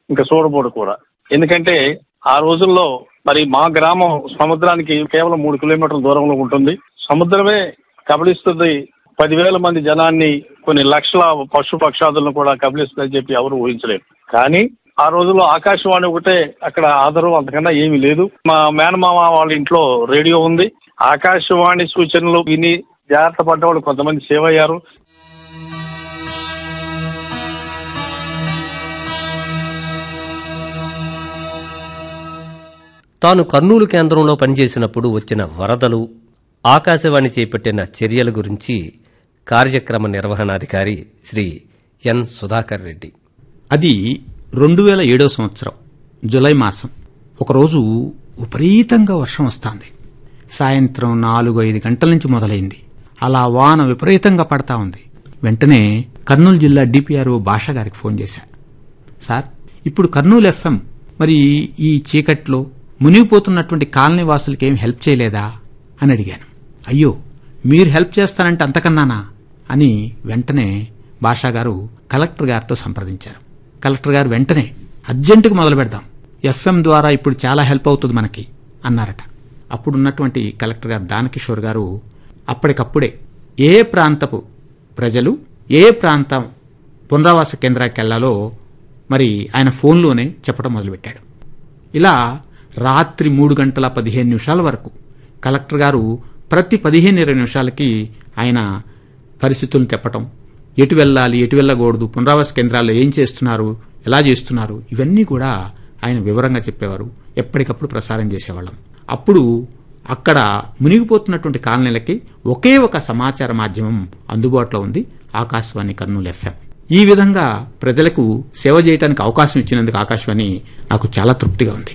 ఇంకా చూడబోడు కూడా ఎందుకంటే ఆ రోజుల్లో మరి మా గ్రామం సముద్రానికి కేవలం మూడు కిలోమీటర్ల దూరంలో ఉంటుంది సముద్రమే కబలిస్తుంది పదివేల మంది జనాన్ని కొన్ని లక్షల పశు పక్షాదులను కూడా కబలిస్తుందని చెప్పి ఎవరు ఊహించలేరు కానీ ఆ రోజుల్లో ఆకాశవాణి ఒకటే అక్కడ ఆధారం అంతకన్నా ఏమీ లేదు మా మేనమామ వాళ్ళ ఇంట్లో రేడియో ఉంది ఆకాశవాణి సూచనలు విని జాగ్రత్త పడ్డ వాళ్ళు కొంతమంది సేవ్ అయ్యారు తాను కర్నూలు కేంద్రంలో పనిచేసినప్పుడు వచ్చిన వరదలు ఆకాశవాణి చేపట్టిన చర్యల గురించి కార్యక్రమ నిర్వహణాధికారి శ్రీ ఎన్ సుధాకర్ రెడ్డి అది రెండు వేల ఏడో సంవత్సరం జులై మాసం ఒకరోజు విపరీతంగా వర్షం వస్తోంది సాయంత్రం నాలుగు ఐదు గంటల నుంచి మొదలైంది అలా వాన విపరీతంగా పడతా ఉంది వెంటనే కర్నూలు జిల్లా డిపిఆర్ఓ భాష గారికి ఫోన్ చేశా సార్ ఇప్పుడు కర్నూలు ఎఫ్ఎం మరి ఈ చీకట్లో మునిగిపోతున్నటువంటి కాలనీ వాసులకి ఏం హెల్ప్ చేయలేదా అని అడిగాను అయ్యో మీరు హెల్ప్ చేస్తానంటే అంతకన్నానా అని వెంటనే భాషా గారు కలెక్టర్ గారితో సంప్రదించారు కలెక్టర్ గారు వెంటనే అర్జెంటుగా మొదలు పెడదాం ఎఫ్ఎం ద్వారా ఇప్పుడు చాలా హెల్ప్ అవుతుంది మనకి అన్నారట అప్పుడున్నటువంటి కలెక్టర్ గారు దానకిషోర్ గారు అప్పటికప్పుడే ఏ ప్రాంతపు ప్రజలు ఏ ప్రాంతం పునరావాస కేంద్రానికి వెళ్లాలో మరి ఆయన ఫోన్లోనే చెప్పడం మొదలుపెట్టాడు ఇలా రాత్రి మూడు గంటల పదిహేను నిమిషాల వరకు కలెక్టర్ గారు ప్రతి పదిహేను ఇరవై నిమిషాలకి ఆయన పరిస్థితులను చెప్పటం ఎటు వెళ్ళాలి ఎటు వెళ్ళకూడదు పునరావాస కేంద్రాల్లో ఏం చేస్తున్నారు ఎలా చేస్తున్నారు ఇవన్నీ కూడా ఆయన వివరంగా చెప్పేవారు ఎప్పటికప్పుడు ప్రసారం చేసేవాళ్ళం అప్పుడు అక్కడ మునిగిపోతున్నటువంటి కాలనీలకి ఒకే ఒక సమాచార మాధ్యమం అందుబాటులో ఉంది ఆకాశవాణి కర్నూలు ఎఫ్ఎం ఈ విధంగా ప్రజలకు సేవ చేయడానికి అవకాశం ఇచ్చినందుకు ఆకాశవాణి నాకు చాలా తృప్తిగా ఉంది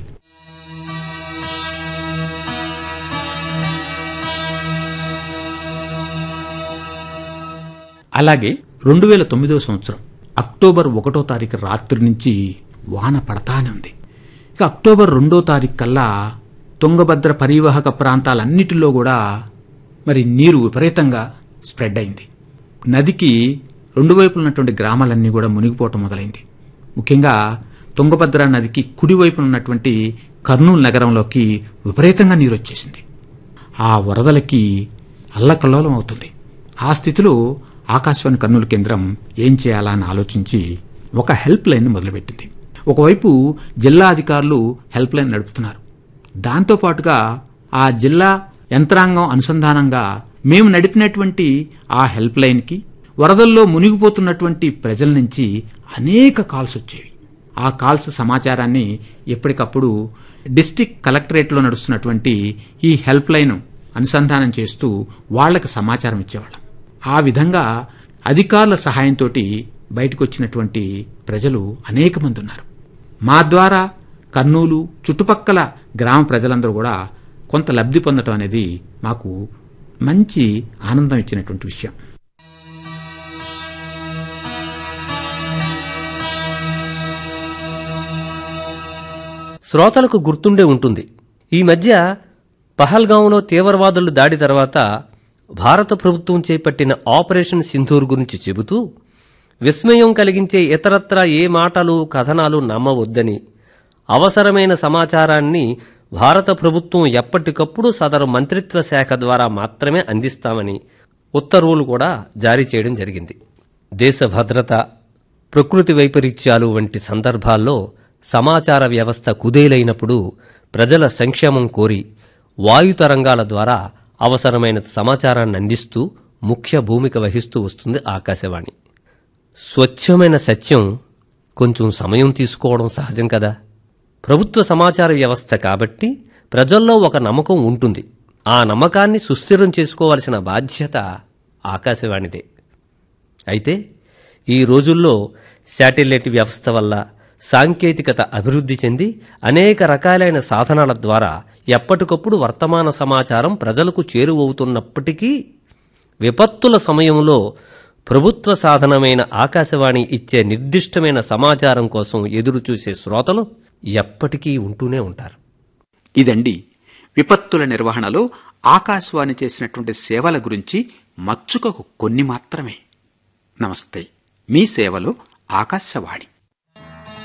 అలాగే రెండు వేల తొమ్మిదో సంవత్సరం అక్టోబర్ ఒకటో తారీఖు రాత్రి నుంచి వాన పడతానే ఉంది ఇక అక్టోబర్ రెండో తారీఖు కల్లా తుంగభద్ర పరివాహక ప్రాంతాలన్నిటిలో కూడా మరి నీరు విపరీతంగా స్ప్రెడ్ అయింది నదికి రెండు వైపులు ఉన్నటువంటి గ్రామాలన్నీ కూడా మునిగిపోవటం మొదలైంది ముఖ్యంగా తుంగభద్ర నదికి కుడివైపున ఉన్నటువంటి కర్నూలు నగరంలోకి విపరీతంగా నీరు వచ్చేసింది ఆ వరదలకి అల్లకల్లోలం అవుతుంది ఆ స్థితిలో ఆకాశవాణి కర్నూలు కేంద్రం ఏం చేయాలా అని ఆలోచించి ఒక హెల్ప్ లైన్ మొదలుపెట్టింది ఒకవైపు జిల్లా అధికారులు హెల్ప్ లైన్ నడుపుతున్నారు దాంతో పాటుగా ఆ జిల్లా యంత్రాంగం అనుసంధానంగా మేము నడిపినటువంటి ఆ హెల్ప్ లైన్కి వరదల్లో మునిగిపోతున్నటువంటి ప్రజల నుంచి అనేక కాల్స్ వచ్చేవి ఆ కాల్స్ సమాచారాన్ని ఎప్పటికప్పుడు డిస్టిక్ కలెక్టరేట్లో నడుస్తున్నటువంటి ఈ హెల్ప్ లైన్ అనుసంధానం చేస్తూ వాళ్లకు సమాచారం ఇచ్చేవాళ్ళం ఆ విధంగా అధికారుల సహాయంతో బయటకు వచ్చినటువంటి ప్రజలు అనేక మంది ఉన్నారు మా ద్వారా కర్నూలు చుట్టుపక్కల గ్రామ ప్రజలందరూ కూడా కొంత లబ్ధి పొందటం అనేది మాకు మంచి ఆనందం ఇచ్చినటువంటి విషయం శ్రోతలకు గుర్తుండే ఉంటుంది ఈ మధ్య పహల్గాంలో తీవ్రవాదులు దాడి తర్వాత భారత ప్రభుత్వం చేపట్టిన ఆపరేషన్ సింధూర్ గురించి చెబుతూ విస్మయం కలిగించే ఇతరత్రా ఏ మాటలు కథనాలు నమ్మవద్దని అవసరమైన సమాచారాన్ని భారత ప్రభుత్వం ఎప్పటికప్పుడు సదరు మంత్రిత్వ శాఖ ద్వారా మాత్రమే అందిస్తామని ఉత్తర్వులు కూడా జారీ చేయడం జరిగింది దేశ భద్రత ప్రకృతి వైపరీత్యాలు వంటి సందర్భాల్లో సమాచార వ్యవస్థ కుదేలైనప్పుడు ప్రజల సంక్షేమం కోరి వాయు తరంగాల ద్వారా అవసరమైన సమాచారాన్ని అందిస్తూ ముఖ్య భూమిక వహిస్తూ వస్తుంది ఆకాశవాణి స్వచ్ఛమైన సత్యం కొంచెం సమయం తీసుకోవడం సహజం కదా ప్రభుత్వ సమాచార వ్యవస్థ కాబట్టి ప్రజల్లో ఒక నమ్మకం ఉంటుంది ఆ నమ్మకాన్ని సుస్థిరం చేసుకోవాల్సిన బాధ్యత ఆకాశవాణిదే అయితే ఈ రోజుల్లో శాటిలైట్ వ్యవస్థ వల్ల సాంకేతికత అభివృద్ధి చెంది అనేక రకాలైన సాధనాల ద్వారా ఎప్పటికప్పుడు వర్తమాన సమాచారం ప్రజలకు చేరువవుతున్నప్పటికీ విపత్తుల సమయంలో ప్రభుత్వ సాధనమైన ఆకాశవాణి ఇచ్చే నిర్దిష్టమైన సమాచారం కోసం ఎదురుచూసే శ్రోతలు ఎప్పటికీ ఉంటూనే ఉంటారు ఇదండి విపత్తుల నిర్వహణలో ఆకాశవాణి చేసినటువంటి సేవల గురించి మచ్చుకకు కొన్ని మాత్రమే నమస్తే మీ సేవలో ఆకాశవాణి